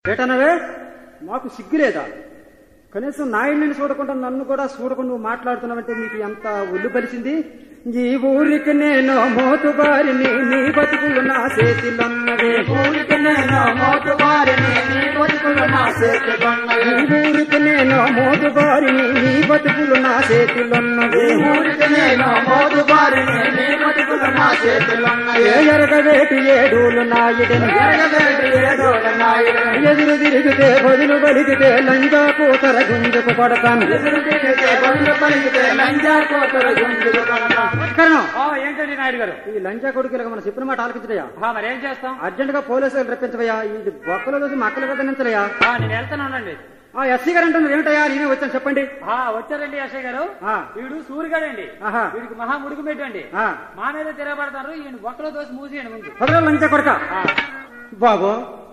ఏటనవే మాకు సిగ్గులేదా కనీసం నాయుడిని చూడకుండా నన్ను కూడా చూడకుండా నువ్వు మాట్లాడుతున్నావంటే నీకు ఎంత ఒళ్ళు బలిసింది ఈ ఊరికి నేను మోతుబారిని నీ బతుకులు నా చేతిలోన్నవే ఊరికి నేను మోటువారిని నీ బతుకులు నా చేతికొన్నవి ఈ ఊరికి నేను మోతుబారిని నీ బతుకులు నా చేతిలోన్నవే ఈ ఊరికి నేను మోటువారిని నీ బతుకులు నా చేతిలోన్నవి ఏ ఎరగవేటి ఏడులు నాయుడని ఎరగబెట్టి ఏడోల నాయుడు ఎదురు తిరిగితే బదులు బలిగితే లంగా కూతర గుంజుకు పడతాను ఎదురు తిరిగితే గొంతు పలికితే లంజా కోతల గుంజులు కనుక కరణం, ఆ, ఏంటండి నాయుడు గారు ఈ లంచా కొడుకులకు మనం చెప్పిన మాట ఆలకించడయా ఆ, మరి ఏం చేస్తాం అర్జెంట్ గా పోలీసులు రప్పించవయ్యా ఈ బొక్కల రోజు మక్కలు కదనించలయ్యా ఆ, నేను వెళ్తాను ఉండండి ఆ ఎస్సీ గారు అంటున్నారు ఏమిటయ్యా నేనే వచ్చాను చెప్పండి ఆ, వచ్చారండి అశయ్ గారు ఆ. వీడు సూరిగాడండి ఆహా. వీడికి మహా ముడుగు పెట్టండి ఆ, మా మీద తిరగబడతారు ఈయన బొక్కలో దోసి మూసేయండి ముందు పదరా లంచా కొడక ఆ, బాబు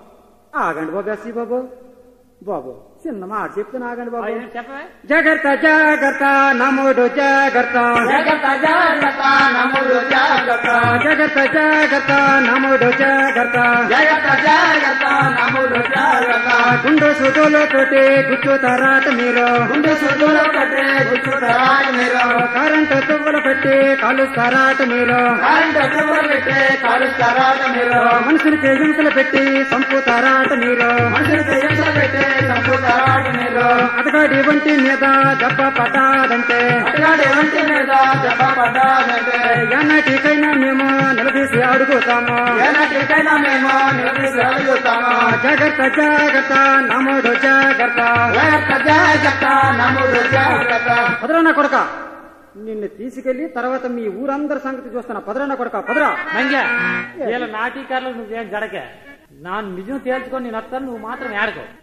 ఆగండి బాబు ఎస్సీ బాబు బాబు చిన్న మాట చెప్తున్నా ఆగండి ఆ, బాబు ఏం చెప్పవే జాగ్రత్త జాగ్రత్త నమ్ముడు జాగ్రత్త జగత జాగ్రత్త నముడు జాగ్రత్త జాగ్రత్త జాగ్రత్త నమ్ముడు జాగ్రత్త జగత జాగ్రత్త నముడు జాగ్రత్త గుండు సుతులతోటి గుచ్చుతారాట మీరు గుండు సుద్దుల కట్టే గుచ్చుతారాడు మీరు కరెంటు తువ్వలు పెట్టి కాలుస్తారాట మీరు కరెంటు తువ్వలు పెట్టే కాలుస్తారాడు మీరు మనుషులకి హింసలు పెట్టి సంపుతారాట మీరు మనుషులకి హింస పెట్టే చంపుతారాడు మీరు అతగాడి వంటి మీద దెబ్బ పడ్డాదంటే అట్లాంటి ఒంటి మీద దెబ్బ పడ్డాదంటే ఎన్నటికైనా మేము నిలదీసి అడుగుతాము ఏనాటికైనా మేము నిలదీసి అడుగుతాము జాగ్రత్త జాగ్రత్త నమ్ముడు జాగ్రత్త జాగ్రత్త జాగ్రత్త నముడు జాగ్రత్త పదరాన్న కొడక నిన్ను తీసుకెళ్లి తర్వాత మీ ఊరందరి సంగతి చూస్తున్నా పదరాన్న కొడక పదరా మంగ్యా వీళ్ళ నాటీకారులు నువ్వేం జడకే నా నిజం తేల్చుకొని నేను వస్తాను నువ్వు మాత్రం ఏడకో